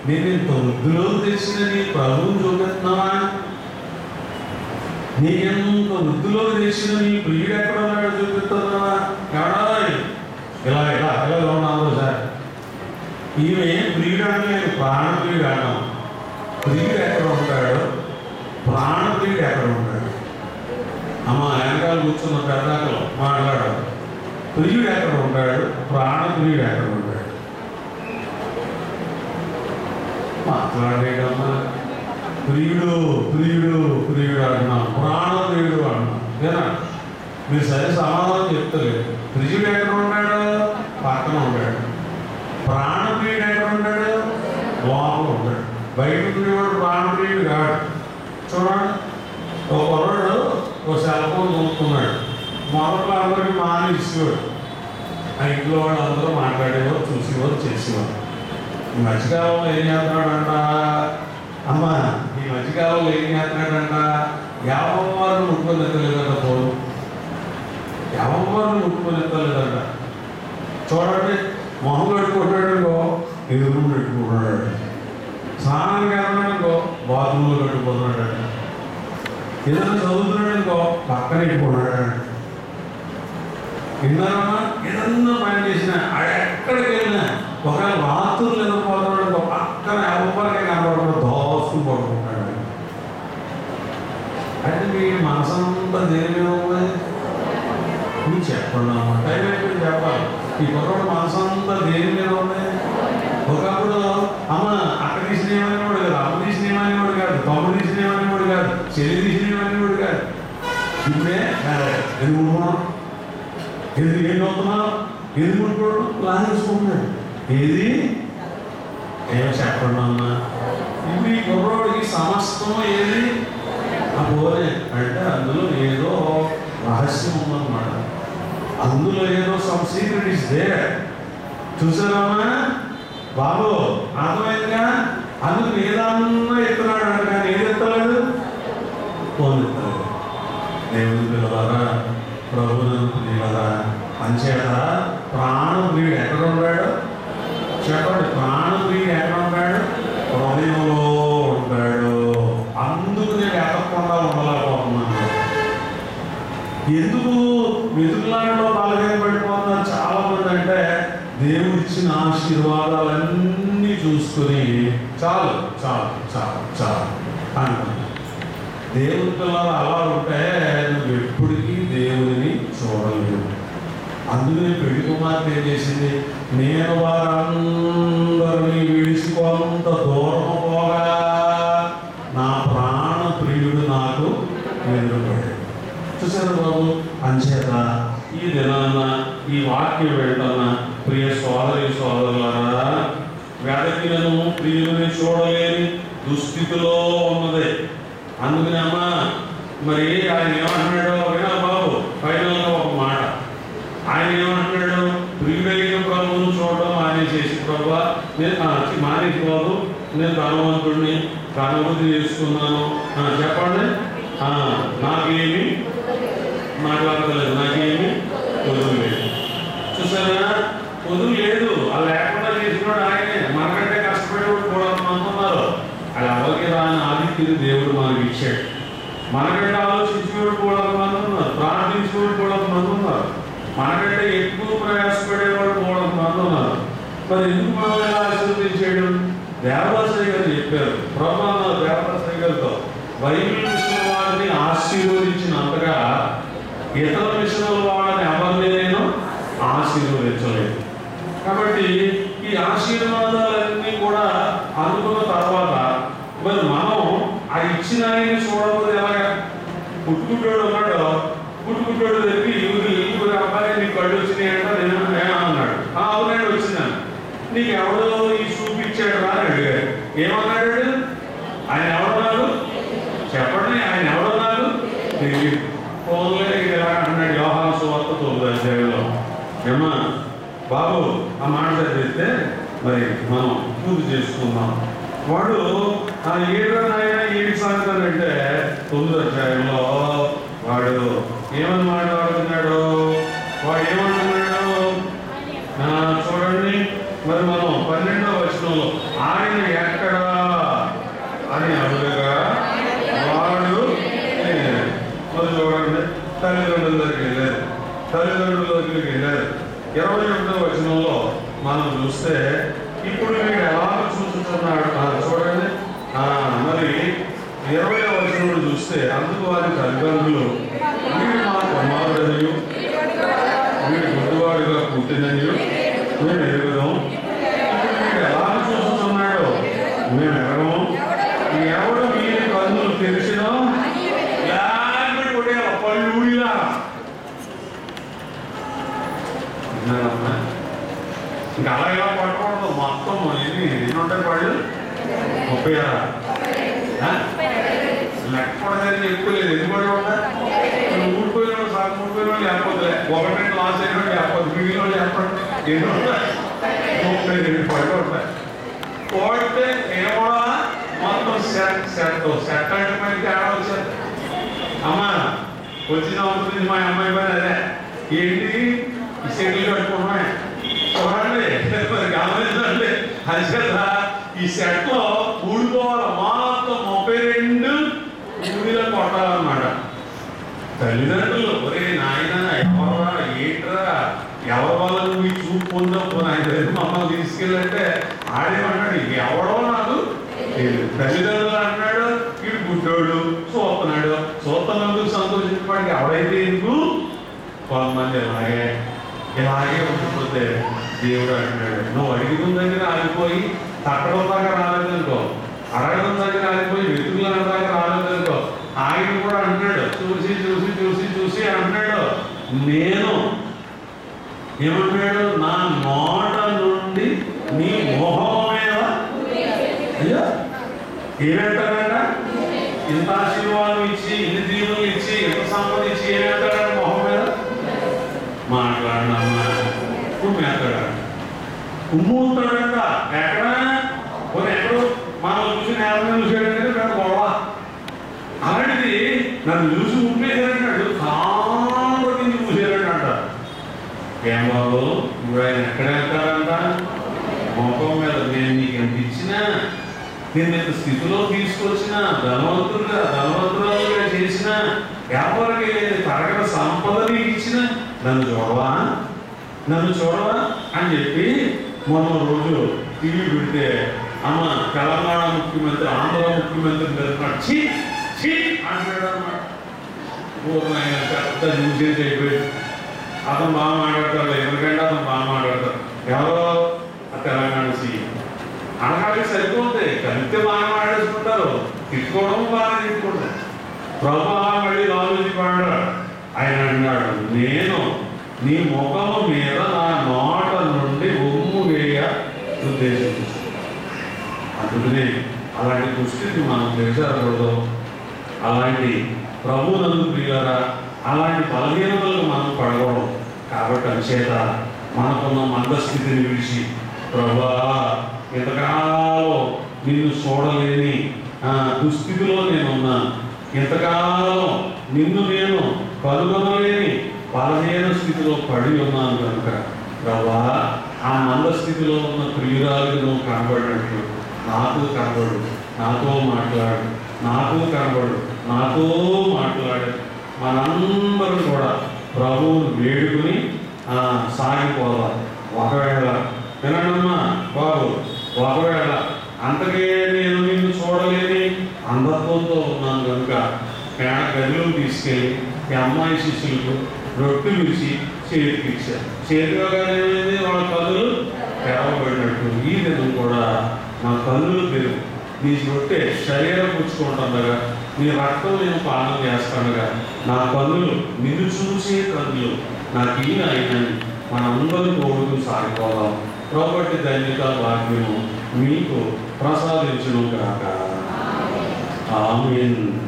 నేను ఇంత వృద్ధిలో తెచ్చిన నీ ప్రభువుని చూపెడుతున్నావా నీకెంత వృద్ధిలో తెచ్చిన నీ ప్రియుడు ఎక్కడ ఉన్నాడో చూపిస్తున్నావా ఎవడా ఇలా ఇలా ఇలా ఉన్నాను సార్ ఈమె ప్రియుడు అంటే నేను ప్రాణ ప్రియుడు అన్నాం ప్రియుడు ఎక్కడ ఉంటాడు ప్రాణ ప్రియుడు ఎక్కడ ఉంటాడు అమ్మ వెనకాల కూర్చున్న పెద్దలు మాట్లాడు ప్రియుడు ఎక్కడ ఉంటాడు ప్రాణ ప్రియుడు ఎక్కడ ఉంటాడు మాట్లాడేటమ్మా ప్రియుడు ప్రియుడు ప్రియుడు అంటున్నాం ప్రాణ ప్రియుడు అంటున్నాం ఏనా మీరు సరే సమాధానం చెప్తలేదు ప్రియుడు ఎక్కడ ఉంటాడు పక్కన ఉంటాడు ప్రాణ ప్రియుడు ఎక్కడ ఉంటాడు లోపల ఉంటాడు బయట ఉండేవాడు ప్రాణ ప్రియుడు కాడు చూడండి ఒక కుర్రాడు ఒక సెల్ ఫోన్ కొనుక్కున్నాడు మొదట్లో అందరికీ మాని ఇచ్చేవాడు ఆ ఇంట్లో వాళ్ళు అందరూ మాట్లాడేవారు చూసేవారు చేసేవారు ఈ మధ్యకాలంలో ఏం చేస్తున్నాడంట అమ్మ ఈ మధ్యకాలంలో ఏం చేస్తున్నాడంట యావవారిని ముట్టుకొని ఎత్తలేదంట ఫోన్ యావవారిని ముట్టుకొని ఎత్తలేదంట చూడండి మొహం కట్టుకుంటాడు ఇంకో ఎదురు పెట్టుకుంటున్నాడు స్నానానికి వెళ్తున్నాడు ఇంకో బాత్రూంలో కట్టుకుంటున్నాడు ఏదైనా చదువుతున్నాడు ఇంకో పక్కన ఇట్టుకున్నాడు విన్నారమ్మా ఏదన్నా పని చేసినా ఆడ ఎక్కడికి వెళ్ళినా ఒకవేళ రాత్రులు నిద్రపోతున్నాడు ఇంకో పక్కన ఎవరికే కనబడకుండా దోసుకుని పడుకుంటాడు అంటే మీ మనసంతా దేని మీద ఉంది మీరు చెప్పండి అమ్మా టైం అయిపోయింది చెప్పాలి ఈ కుర్రోడు మనసంతా దేని మీద ఉంది ఒకప్పుడు అమ్మ అక్క తీసినేమనేవాడు కాదు అమ్మ తీసినేమనేవాడు కాదు తమ్ముడు తీసినేమనేవాడు కాదు చెల్లి తీసినేమనేవాడు కాదు ఇప్పుడే ఎందుకు ఉంటున్నాం ఎందుకు ఏం అవుతున్నావు ఎందుకు ఉంటున్నాడు లాగేసుకుంటున్నాడు ఏది ఏమో చెప్పండి అమ్మ ఇప్పుడు ఈ కుర్రోడికి సమస్తం ఏది ఆ పోలే అంటే అందులో ఏదో రహస్యం ఉందన్నమాట అందులో ఏదో సమ్ సీక్రెట్ ఇస్ దేర్ చూసారమ్మా బాబు అర్థమైందిగా అందుకు ఏదన్నా ఎత్తున్నాడు అంటే కానీ ఏది ఎత్తలేదు ఫోన్ ఎత్తలేదు దేవుని పిల్లలారా ప్రభునందు ప్రియులరా అంచేత ప్రాణప్రియుడు ఎక్కడ ఉన్నాడు చెప్పండి ప్రాణప్రియుడు ఎక్కడ ఉంటాడు హృదయంలో ఉంటాడు అందుకు నేను ఎక్కకుండా ఉండలేకపోతున్నాను ఎందుకు వెతుకులాడలో బలహీన పడిపోతున్నారు చాలా మంది అంటే దేవుడు ఇచ్చిన ఆశీర్వాదాలన్నీ చూసుకుని చాలు చాలు చాలు చాలు అంటున్నారు దేవుని పిల్లలు అలా ఉంటే నువ్వు ఎప్పటికీ దేవుడిని చూడలేవు అందుకని పెళ్లి కుమార్తె ఏం చేసింది నేను వారందరినీ విడిచి కొంత దూరం పోగా నా ప్రాణ ప్రియుడు నాకు ఎదురుపడాడు చూసారు బాబు అంచేత ఈ దినాన ఈ వాక్యం వెంటన ప్రియ సోదరి సోదరులారా వెదకినను ప్రియుని చూడలేని దుస్థితిలో ఉన్నది అందుకని అమ్మా మరి ఆయన ఏమంటున్నాడు వినా బాబు ఫైనల్గా ఒక మాట ఆయన ఏమంటున్నాడు ప్రియుడైన ప్రభువును చూడడం మానేసేసి ప్రభు నేను ఆ, చి- మానేసి బాబు నేను ధనవంతుడిని ధనవృద్ధి చేసుకున్నాను ఆ, చెప్పండి ఆ, నాకేమి మాట్లాడలేదు నాకేమి వదులు లేదు చూసారా వదులు లేదు అది లేకుండా చేసినాడు ఆయనే మనకంటే కష్టపడేవాడు కూడా మంది ఉన్నారు అది ఎవరికి రాని ఆదిత్యుడు దేవుడు మనకి ఇచ్చాడు మనకంటే ఆలోచించేవాడు కూడా మంది ఉన్నారు ప్రార్థించేవాడు కూడా మంది ఉన్నారు మనకంటే ఎక్కువ ప్రయాసపడేవాడు కూడా మంది ఉన్నారు మరి ఎందుకు మనం ఎలా ఆశీర్వదించాడు దేవదాసరి గారు చెప్పారు ప్రభా దేవదాసరి గారితో బైబిల్ మిషన్ వారిని ఆశీర్వదించినంతగా ఇతర మిషన్ల వాళ్ళని ఎవరిని నేను ఆశీర్వదించలేదు కాబట్టి ఈ ఆశీర్వాదాలన్నీ కూడా అందుకున్న తర్వాత మరి మనం ఆ ఇచ్చిన ఆయన్ని చూడకపోతే ఎలాగా పుట్టుకుంటాడు ఉన్నాడు పుట్టుకుంటాడు దగ్గర ఇవి ఇవి అబ్బాయి నీకు కళ్ళు వచ్చినాయి అంటే నేను "ఏ" అన్నాడు "ఆ, అవునండి వచ్చిందని నీకు ఎవడో ఈ చూపించాడు రా అని అడిగాడు ఏమన్నాడు వాడు? ఆయన ఎవరన్నారు చెప్పండి ఆయన ఎవరన్నారు తెలియదు ఫోన్లో ఇలా అంటున్నాడు వ్యవహార సువార్త తొమ్మిది అధ్యాయంలో ఏమా బాబు ఆ మాట చదివితే మరి మనం పూర్తి చేసుకుందాం వాడు ఆ ఏడు నాయన ఏడు సాగుతానంటే తొమ్మిది అధ్యాయంలో వాడు ఏమని మాట్లాడుతున్నాడు వాడు ఏమంటున్నాడు ఆ, చూడండి మరి మనం పన్నెండవ వచనంలో ఆయన ఎక్కడ వారిని అడుగగా వాడు చేయలేదు. మరి చూడండి తల్లిదండ్రుల దగ్గరికి వెళ్ళారు తల్లిదండ్రుల దగ్గరికి వెళ్ళారు ఇరవై ఒకటో వచనంలో మనం చూస్తే ఇప్పుడు వీడు ఎలా చూస్తున్నాడు ఆ, చూడండి ఆ, మరి ఇరవై వచనంలో చూస్తే అందుకు వారి తల్లిదండ్రులు వీడు మా కుమారుడని వీడు గుడ్డివాడుగా పుట్టినని మేము ఎరుగుదాం ఇప్పుడు వీడు ఎలా చూస్తున్నాడు మేము ఎరగము ఎవడు వీరి కన్నులు తెలిసినా లేకపోతే కొట్టేయాలి, పళ్ళు ఊడిలా విన్నారమ్మా? ఇంకా అలా ఇలా పట్టకూడదు మొత్తం ఎన్ని ఎన్ని ఉంటాయి పళ్ళు ముప్పై ఆరా ఆ? లెక్క పడదని ఎక్కువ లేదు ఎన్ని పళ్ళు ఉంటాయి ఊడిపోయిన వాళ్ళు సగం ఊడిపోయిన వాళ్ళు లేకపోతే ఒకటి రెండు లాస్ అయిన వాళ్ళు లేకపోతే మిగిలిన వాళ్ళు చెప్పండి ఎన్ని ఉంటాయి ముప్పై రెండు పళ్ళు ఉంటాయి కోడితే ఏమోడా మొత్తం సెట్ సెట్ సెట్ అంటే మనకి తేడా వచ్చేది అమ్మా వచ్చిన అవుతుంది మా అమ్మాయి పని అదే ఏంటి ఈ సెటిల్ కట్టుకున్నాయి చూడండి మరి గమనించండి అది కదా ఈ సెట్ లో ఊడిపోవాలి మొత్తం ముప్పై రెండు ఊడిలో కొట్టాలన్నమాట తల్లిదండ్రులు ఒరే నాయన ఎవరా ఏంట్రా ఎవరి వల్ల నువ్వు ఈ చూపు పొందవు ఆయన దగ్గర మమ్మల్ని తీసుకెళ్ళంటే ఆడేమన్నాడు ఎవడో నాకు తెలియదు. తల్లిదండ్రులు అంటున్నాడు వీడు గుడ్డోడు చూస్తున్నాడు చూస్తున్నందుకు సంతోషించడానికి ఎవడైతే ఎందుకు కొంతమంది ఇలాగే ఇలాగే ఉండిపోతే దేవుడు అంటున్నాడు నువ్వు అడిగిన దగ్గర ఆగిపోయి తక్కడం దాకా రాలేదనుకో అడగడం దగ్గర ఆగిపోయి వెతుకుల దాకా రాలేదనుకో ఆయన కూడా అంటున్నాడు చూసి చూసి చూసి చూసి అంటున్నాడు నేను ఏమంటున్నాడు నా నోట నుండి నీ మొహం మీద అయ్యో ఏమంటాడంట ఇంత ఆశీర్వాదం ఇచ్చి ఇన్ని దీవులు ఇచ్చి ఇంత సంపద ఇచ్చి ఏమంటాడు మొహం మీద మాట్లాడినమ్మా కుమ్మేస్తాడంట కుమ్ముతాడంట ఎక్కడ కొన్ని ఎక్కడో మనం చూసి నేల మీద చూసాడంటే పెద్ద గొడవ అలాంటిది నన్ను చూసి ఉప్పేశాడంటాడు కాంగ్రెస్ నుంచి చూసాడంట ఏం బాబు ఇప్పుడు ఆయన ఎక్కడ వెళ్తాడంట మొఖం మీద నేను నీకు ఎంత ఇచ్చినా నేను ఇంత స్థితిలో తీసుకొచ్చిన ధనవంతుడుగా ధనవంతురాలుగా చేసిన వ్యాపారకి లేని తరగత సంపద నీకు ఇచ్చిన నన్ను చూడవా నన్ను చూడవా అని చెప్పి మొన్న రోజు టీవీ పెడితే అమ్మ తెలంగాణ ముఖ్యమంత్రి ఆంధ్ర ముఖ్యమంత్రి వెళ్తున్నాడు చీ చీ అంటాడు అన్నమాట పూర్వం ఆయన పెద్ద న్యూస్ అయిపోయి అతను బాగా మాట్లాడతాడు ఎందుకంటే అతను బాగా మాట్లాడతాడు ఎవరో ఆ తెలంగాణ సీఎం అనగానే సరిపోతాయి కలిపితే బాగా మాట్లాడుకుంటారు తిట్టుకోవడం బాగా తిట్టుకుంటారు ప్రభా మళ్ళీ ఆలోచి పాడాడు ఆయన అన్నాడు నేను నీ ముఖము మీద నా నోట నుండి ఉమ్ము వేయ ఉద్దేశించు అందుకనే అలాంటి దుస్థితి మనం చేశారకూడదు అలాంటి ప్రభు నందు ప్రియులరా అలాంటి బలహీనతలు మనం పడకూడదు కాబట్టి అంచేత మనకున్న మందస్థితిని విడిచి ప్రభా ఇంతకాలం నిన్ను చూడలేని ఆ, దుస్థితిలో నేను ఉన్నాను ఇంతకాలం నిన్ను నేను కనుగొనలేని బలహీన స్థితిలో పడి ఉన్నాను కనుక ప్రభా ఆ మందస్థితిలో ఉన్న ప్రియురాలు నువ్వు కనబడినట్లు నాకు కనబడు నాతో మాట్లాడు నాకు కనబడు నాతో మాట్లాడు మనందరం కూడా ప్రభువును వేడుకుని ఆ, సాగిపోవాలి ఒకవేళ వినండమ్మా బాబు ఒకవేళ అంతకే నేను నిన్ను చూడలేని అంధత్వంతో ఉన్నాను కనుక పేడ గదిలో తీసుకెళ్ళి ఈ అమ్మాయి శిష్యులకు రొట్టె విరిచి చేతికి ఇచ్చారు చేతిలో ఏమైంది వాళ్ళ కళ్ళు తెరవబడినట్టు ఈ దినం కూడా నా కన్నులు పెరుగు నీ రొట్టె శరీరం పుచ్చుకుంటుండగా నీ రక్తం నేను పాలన చేస్తుండగా నా కన్నులు నిన్ను చూసే కన్నులు నాకు ఈ అయినని మనందరూ కోరుతూ సాగిపోదాం కాబట్టి ధన్యత భాగ్యము మీకు ప్రసాదించును కాక ఆమెన్